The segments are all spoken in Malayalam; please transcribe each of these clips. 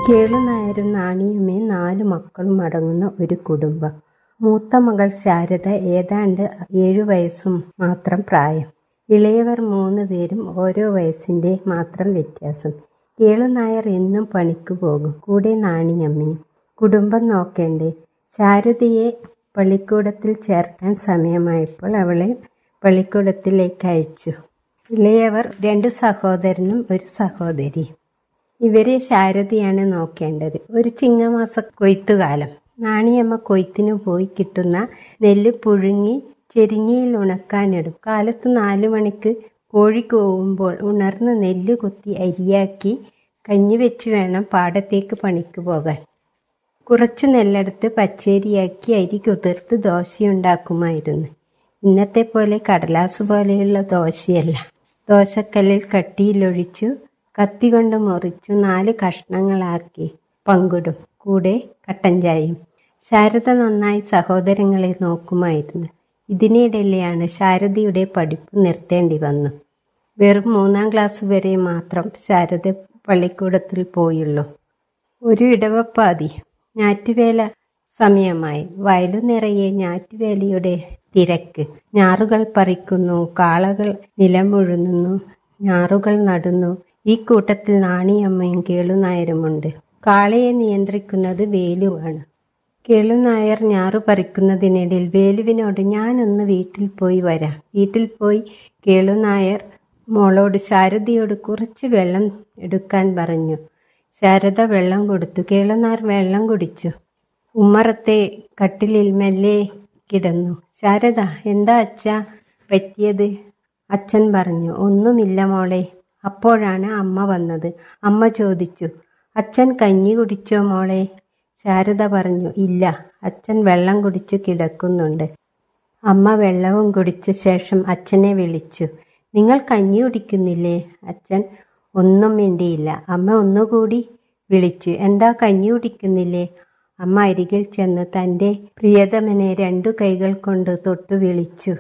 കേളുനായരും നാണിയമ്മയും നാല് മക്കളും അടങ്ങുന്ന ഒരു കുടുംബം മൂത്ത മകൾ ശാരദ ഏതാണ്ട് ഏഴു വയസ്സും മാത്രം പ്രായം ഇളയവർ മൂന്ന് പേരും ഓരോ വയസ്സിൻ്റെ മാത്രം വ്യത്യാസം കേളുനായർ എന്നും പണിക്ക് പോകും കൂടെ നാണിയമ്മയും കുടുംബം നോക്കേണ്ടേ ശാരദയെ പള്ളിക്കൂടത്തിൽ ചേർക്കാൻ സമയമായപ്പോൾ അവളെ പള്ളിക്കൂടത്തിലേക്ക് അയച്ചു ഇളയവർ രണ്ട് സഹോദരനും ഒരു സഹോദരിയും ഇവരെ ശാരദയാണ് നോക്കേണ്ടത് ഒരു ചിങ്ങമാസ കൊയ്ത്തുകാലം നാണിയമ്മ കൊയ്ത്തിനു പോയി കിട്ടുന്ന നെല്ല് പുഴുങ്ങി ചെരിഞ്ഞയിൽ ഉണക്കാനിടും കാലത്ത് നാലു മണിക്ക് കോഴി കൂവുമ്പോൾ ഉണർന്ന് നെല്ല് കുത്തി അരിയാക്കി കഞ്ഞി വെച്ച് വേണം പാടത്തേക്ക് പണിക്ക് പോകാൻ കുറച്ച് നെല്ലെടുത്ത് പച്ചരിയാക്കി അരി കുതിർത്ത് ദോശയുണ്ടാക്കുമായിരുന്നു ഇന്നത്തെ പോലെ കടലാസ് പോലെയുള്ള ദോശയല്ല ദോശക്കല്ലിൽ കട്ടിയിലൊഴിച്ചു കത്തി കൊണ്ട് മുറിച്ചു നാല് കഷ്ണങ്ങളാക്കി പങ്കിടും കൂടെ കട്ടൻ ചായയും ശാരദ നന്നായി സഹോദരങ്ങളെ നോക്കുമായിരുന്നു ഇതിനിടയിലെയാണ് ശാരദയുടെ പഠിപ്പ് നിർത്തേണ്ടി വന്നു വെറും മൂന്നാം ക്ലാസ് വരെ മാത്രം ശാരദ പള്ളിക്കൂടത്തിൽ പോയുള്ളൂ ഒരു ഇടവപ്പാതി ഞാറ്റുവേല സമയമായി വയലു നിറയെ ഞാറ്റുവേലയുടെ തിരക്ക് ഞാറുകൾ പറിക്കുന്നു കാളകൾ നിലമുഴുന്നു ഞാറുകൾ നടുന്നു ഈ കൂട്ടത്തിൽ നാണിയമ്മയും കേളുനായരുമുണ്ട് കാളയെ നിയന്ത്രിക്കുന്നത് വേലുവാണ് കേളുനായർ ഞാറു പറിക്കുന്നതിനിടയിൽ വേലുവിനോട് ഞാനൊന്ന് വീട്ടിൽ പോയി വരാം വീട്ടിൽ പോയി കേളുനായർ മോളോട് ശാരദയോട് കുറച്ച് വെള്ളം എടുക്കാൻ പറഞ്ഞു ശാരദ വെള്ളം കൊടുത്തു കേളുനായർ വെള്ളം കുടിച്ചു ഉമ്മറത്തെ കട്ടിലിൽ മെല്ലെ കിടന്നു ശാരദ എന്താ അച്ഛ പറ്റിയത് അച്ഛൻ പറഞ്ഞു ഒന്നുമില്ല മോളെ അപ്പോഴാണ് അമ്മ വന്നത് അമ്മ ചോദിച്ചു അച്ഛൻ കഞ്ഞി കുടിച്ചോ മോളെ ശാരദ പറഞ്ഞു ഇല്ല അച്ഛൻ വെള്ളം കുടിച്ചു കിടക്കുന്നുണ്ട് അമ്മ വെള്ളവും കുടിച്ച ശേഷം അച്ഛനെ വിളിച്ചു നിങ്ങൾ കഞ്ഞി കുടിക്കുന്നില്ലേ അച്ഛൻ ഒന്നും മിണ്ടിയില്ല അമ്മ ഒന്നുകൂടി വിളിച്ചു എന്താ കഞ്ഞി കുടിക്കുന്നില്ലേ അമ്മ അരികിൽ ചെന്ന് തൻ്റെ പ്രിയതമനെ രണ്ടു കൈകൾ കൊണ്ട് തൊട്ടു വിളിച്ചു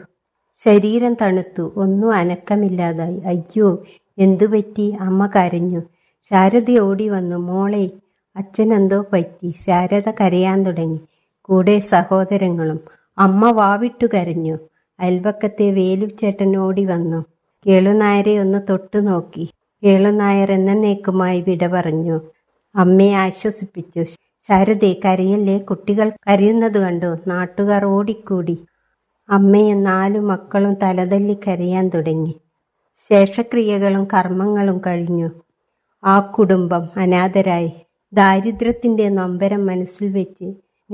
ശരീരം തണുത്തു ഒന്നും അനക്കമില്ലാതായി അയ്യോ എന്തു പറ്റി അമ്മ കരഞ്ഞു ശാരദ ഓടി വന്നു മോളെ അച്ഛനെന്തോ പറ്റി ശാരദ കരയാൻ തുടങ്ങി കൂടെ സഹോദരങ്ങളും അമ്മ വാവിട്ടു കരഞ്ഞു അയൽപക്കത്തെ വേലുച്ചേട്ടൻ ഓടി വന്നു കേളുനായരെ ഒന്ന് തൊട്ടു നോക്കി കേളുനായർ എന്നേക്കുമായി വിട പറഞ്ഞു അമ്മയെ ആശ്വസിപ്പിച്ചു ശാരദെ കരയല്ലേ കുട്ടികൾ കരയുന്നത് കണ്ടു നാട്ടുകാർ ഓടിക്കൂടി അമ്മയും നാലു മക്കളും തലതല്ലി കരയാൻ തുടങ്ങി ശേഷക്രിയകളും കർമ്മങ്ങളും കഴിഞ്ഞു ആ കുടുംബം അനാഥരായി ദാരിദ്ര്യത്തിൻ്റെ നൊമ്പരം മനസ്സിൽ വെച്ച്